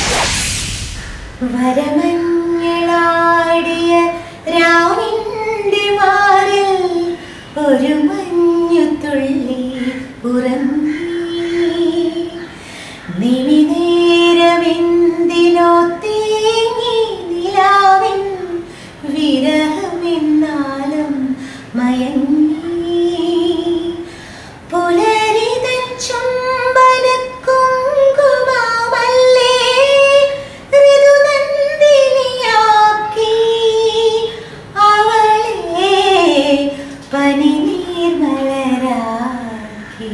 വരമഞ്ഞളാടിയ രാവിന്റെ മാറിൽ ഒരു മഞ്ഞു തുള്ളി ഉറങ്ങി നിമിനേരമെന്തിനോ തേങ്ങി നിലാവിൻ വിരഹമെന്നാലും മയങ്ങി പുലരിതൻ ചുംബനക്കുങ്കുമമല്ലേ ഋതുനന്ദിനിയാക്കി അവളെ പനിനീർമലരാക്കി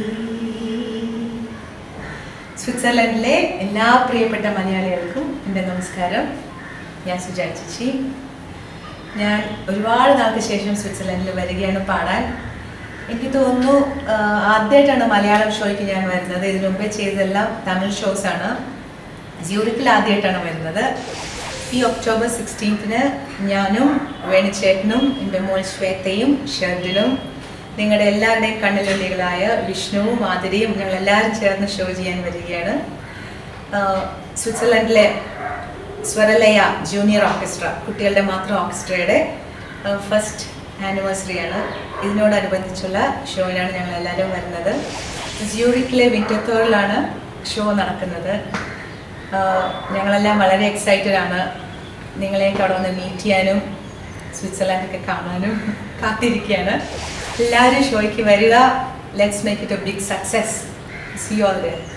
സ്വിറ്റ്സർലൻഡിലെ എല്ലാ പ്രിയപ്പെട്ട മലയാളികൾക്കും എൻ്റെ നമസ്കാരം ഞാൻ സുജാ ചേച്ചി ഞാൻ ഒരുപാട് നാൾക്ക് ശേഷം സ്വിറ്റ്സർലൻഡിൽ വരികയാണ് പാടാൻ എനിക്ക് തോന്നുന്നു ആഹ്, ആദ്യമായിട്ടാണ് മലയാളം ഷോയ്ക്ക് ഞാൻ വരുന്നത് ഇതിനു മുമ്പേ ചെയ്തതെല്ലാം തമിഴ് ഷോസ് ആണ് സ്യൂറിക്കിൽ ആദ്യമായിട്ടാണ് വരുന്നത് ഈ ഒക്ടോബർ സിക്സ്റ്റീൻത്തിന് ഞാനും വേണിച്ചേട്ടനും എൻ്റെ മോൾ ശ്വേതയും ഷർദിനും നിങ്ങളുടെ എല്ലാവരുടെയും കണ്ണിലുള്ളികളായ വിഷ്ണുവും ആതിരയും ഞങ്ങൾ എല്ലാവരും ചേർന്ന് ഷോ ചെയ്യാൻ വരികയാണ് ആഹ് സ്വിറ്റ്സർലൻഡിലെ സ്വരലയ ജൂനിയർ ഓർക്കസ്ട്ര കുട്ടികളുടെ മാത്രം ഓർക്കസ്ട്രയുടെ ഫസ്റ്റ് ആനിവേഴ്സറിയാണ് ഇതിനോടനുബന്ധിച്ചുള്ള ഷോയിലാണ് ഞങ്ങൾ എല്ലാവരും വരുന്നത് സ്യൂറിക്കിലെ വിൻറ്റത്തോറിലാണ് ഷോ നടക്കുന്നത് ആഹ് ഞങ്ങളെല്ലാം വളരെ എക്സൈറ്റഡ് ആണ് നിങ്ങളെയൊക്കെ അവിടെ വന്ന് മീറ്റ് ചെയ്യാനും സ്വിറ്റ്സർലാൻഡൊക്കെ കാണാനും കാത്തിരിക്കുകയാണ് എല്ലാവരും ഷോയ്ക്ക് വരിക let's make it a big success see all there